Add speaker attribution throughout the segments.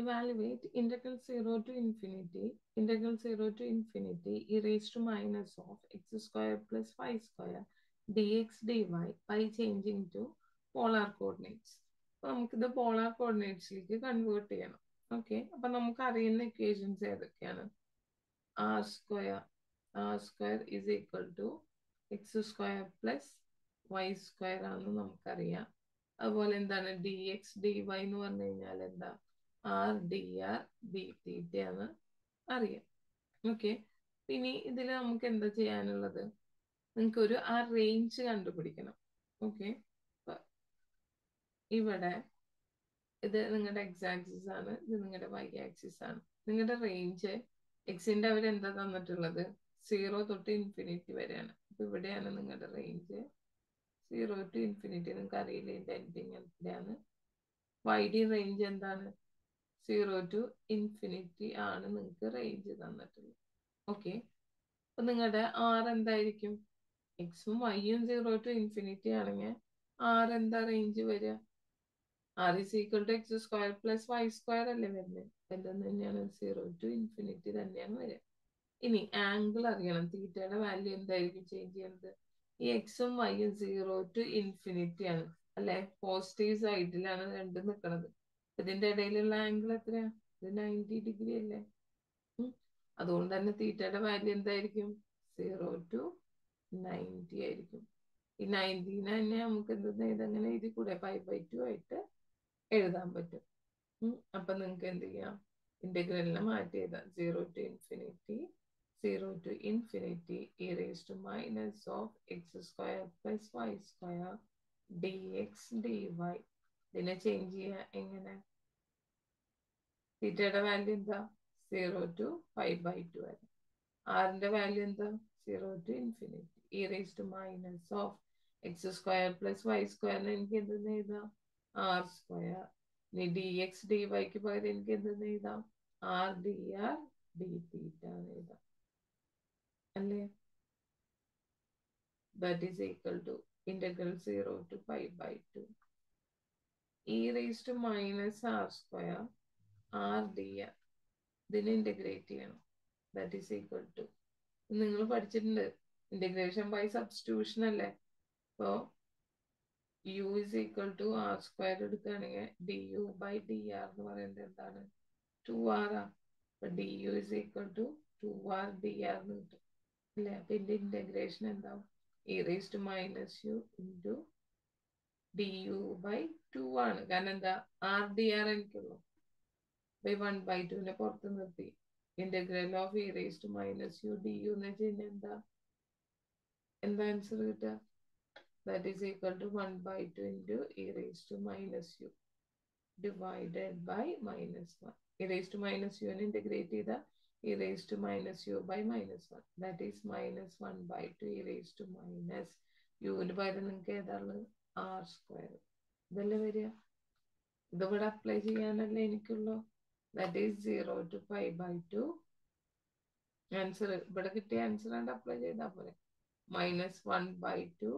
Speaker 1: evaluate integral 0 to infinity, integral 0 to infinity e raised to minus of x square plus y square dx dy by changing to polar coordinates. അപ്പൊ നമുക്കിത് polar കോർഡിനേറ്റ്സിലേക്ക് convert ചെയ്യണം okay അപ്പൊ നമുക്ക് അറിയുന്ന equations ഏതൊക്കെയാണ് r square r square is equal to x square plus y square ആണെന്ന് നമുക്കറിയാം അതുപോലെ എന്താണ് ഡി എക്സ് ഡി വൈ എന്ന് പറഞ്ഞു കഴിഞ്ഞാൽ എന്താ ആർ ഡി ആർ ഡി തീറ്റയാണ് അറിയാം ഓക്കെ ഇനി ഇതിൽ നമുക്ക് എന്താ ചെയ്യാനുള്ളത് നിങ്ങൾക്ക് ഒരു ആ റേഞ്ച് കണ്ടുപിടിക്കണം ഓക്കെ ഇവിടെ ഇത് നിങ്ങളുടെ എക്സ് ആക്സിസ് ആണ് ഇത് നിങ്ങളുടെ വൈ ആക്സിസ് ആണ് നിങ്ങളുടെ റേഞ്ച് എക്സിന്റെ അവർ എന്താ തന്നിട്ടുള്ളത് സീറോ തൊട്ട് ഇൻഫിനിറ്റി വരെയാണ് അപ്പൊ ഇവിടെയാണ് നിങ്ങളുടെ റേഞ്ച് സീറോ ടു ഇൻഫിനിറ്റി നിങ്ങൾക്ക് അറിയില്ല ഇതിന്റെ എൻഡിങ് എവിടെയാണ് വൈ ഡി റേഞ്ച് എന്താണ് സീറോ ടു ഇൻഫിനിറ്റി ആണ് നിങ്ങൾക്ക് റേഞ്ച് തന്നിട്ടുള്ളത് ഓക്കെ അപ്പൊ നിങ്ങളുടെ ആർ എന്തായിരിക്കും എക്സും വൈയും സീറോ ടു ഇൻഫിനിറ്റി ആണെങ്കിൽ ആർ എന്താ റേഞ്ച് വരിക r is equal to x square plus y square അല്ലേ വരുന്നത് എല്ലാം തന്നെയാണ് സീറോ ടു ഇൻഫിനിറ്റി തന്നെയാണ് വരിക ഇനി ആംഗിൾ അറിയണം തീറ്റയുടെ വാല്യൂ എന്തായിരിക്കും ചേഞ്ച് ചെയ്യുന്നത് ഈ എക്സും വൈയും സീറോ ടു ഇൻഫിനിറ്റി ആണ് അല്ലെ പോസിറ്റീവ് സൈഡിലാണ് രണ്ടും നിൽക്കുന്നത് ഇതിന്റെ ഇടയിലുള്ള ആംഗിൾ എത്രയാ ഇത് നയൻറ്റി ഡിഗ്രി അല്ലേ അതുകൊണ്ട് തന്നെ തീറ്റയുടെ വാല്യൂ എന്തായിരിക്കും സീറോ ടു നയൻറ്റി ആയിരിക്കും ഈ നയൻറ്റീന് തന്നെ നമുക്ക് എന്തെന്ന് ഇതങ്ങനെ എഴുതി കൂടെ ഫൈവ് ബൈ ടു ആയിട്ട് എഴുതാൻ പറ്റും അപ്പൊ നിങ്ങൾക്ക് എന്ത് ചെയ്യാം ഇന്റഗ്രലിനെ മാറ്റി എഴുതാം zero to infinity zero to infinity e raise to minus of x square plus y square d x d y ഇതിനെ ചേഞ്ച് ചെയ്യുക എങ്ങനെ തീറ്റയുടെ വാല്യൂ എന്താ zero to five by two വരെ ആറിന്റെ വാല്യൂ എന്താ zero to infinity e raise to minus of x square plus y സ്ക്വയറിന് എനിക്ക് എന്തെന്ന് എഴുതാം ആർ സ്ക്വയർ ഇനി ഡി എക്സ് ഡി വൈക്ക് പകരം എനിക്ക് എന്തെന്ന് എഴുതാം r d R D theta എന്ന് എഴുതാം അല്ലേ that is equal to integral zero to five by two e raise to minus r square r d r ഇതിനെ ഇന്റഗ്രേറ്റ് ചെയ്യണം ദാറ്റ് ഈസ് ഈക്വൽ ടു നിങ്ങൾ പഠിച്ചിട്ടുണ്ട് ഇന്റഗ്രേഷൻ ബൈ സബ്സ്റ്റിറ്റ്യൂഷൻ അല്ലേ അപ്പോ u is equal to r square എടുക്കുകയാണെങ്കിൽ d u by d r എന്ന് പറയുന്നത് എന്താണ് ടു ആർ ആ അപ്പൊ d u is equal to two r d r എന്ന് കിട്ടും അല്ലേ അപ്പൊ ഇതിന്റെ ഇന്റഗ്രേഷൻ എന്താവും e raise to minus u into d u by two ആണ് കാരണം എന്താ ആർ ഡി ആർ എനിക്കുള്ളൂ ബൈ വൺ ബൈ ടുവിനെ പുറത്ത് നിർത്തി integral of e raise to minus u d u എന്ന് വെച്ച് കഴിഞ്ഞാൽ എന്താ എന്താ ആൻസർ കിട്ടുക that is equal to 1 by 2 into e raised to minus u divided by minus 1. e raised to minus u and integrate the e raised to minus u by minus 1. That is minus 1 by 2 e raised to minus u ന് പകരം നിങ്ങൾക്ക് ഏതാണുള്ളത് R square ഇതല്ലേ വരിക ഇതിവിടെ apply ചെയ്യാനല്ലേ എനിക്കുള്ളൂ that is zero to five by two answer ഇവിടെ കിട്ടിയ ആൻസർ ആണ് അപ്ലൈ ചെയ്താൽ പോലെ minus one by two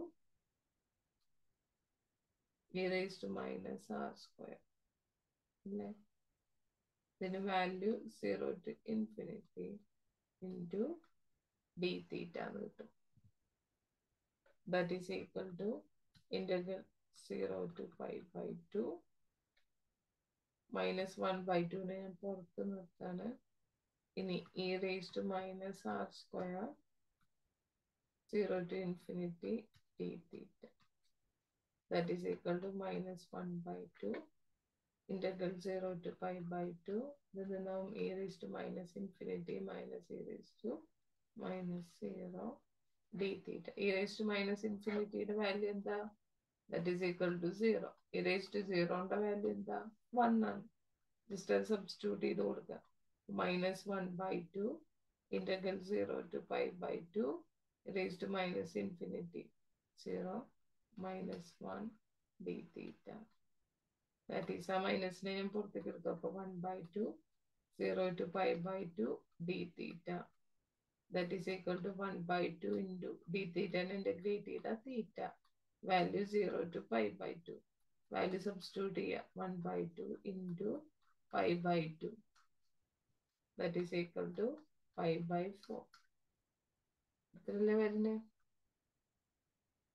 Speaker 1: e raised to minus r square. അല്ലേ ഇതിന് value zero to infinity into d theta എന്ന് കിട്ടും that is equal to integral zero to five by two minus one by ടുവിനെ ഞാൻ പുറത്ത് നിർത്താണ് ഇനി e raise to minus r square zero to infinity D theta that is equal to minus 1 by 2 integral 0 to pi by 2 then the norm e raised to minus infinity minus e raised to minus 0 d theta e raised to minus infinity the value in the that is equal to 0 e raised to 0 on the value in the 1 ആണ് just as substitute ചെയ്ത് കൊടുക്കുക minus 1 by 2 integral 0 to pi by 2 e raised to minus infinity 0 minus 1 d theta. That is a minus name പുറത്തേക്ക് എടുത്തു അപ്പൊ 1 by 2 0 to pi by 2 d theta. That is equal to 1 by 2 into d theta and integrate ചെയ്ത theta. Value 0 to pi by 2. Value substitute ചെയ്യുക 1 by 2 into five by two that is equal to five by four എത്രയല്ലേ വരുന്നത്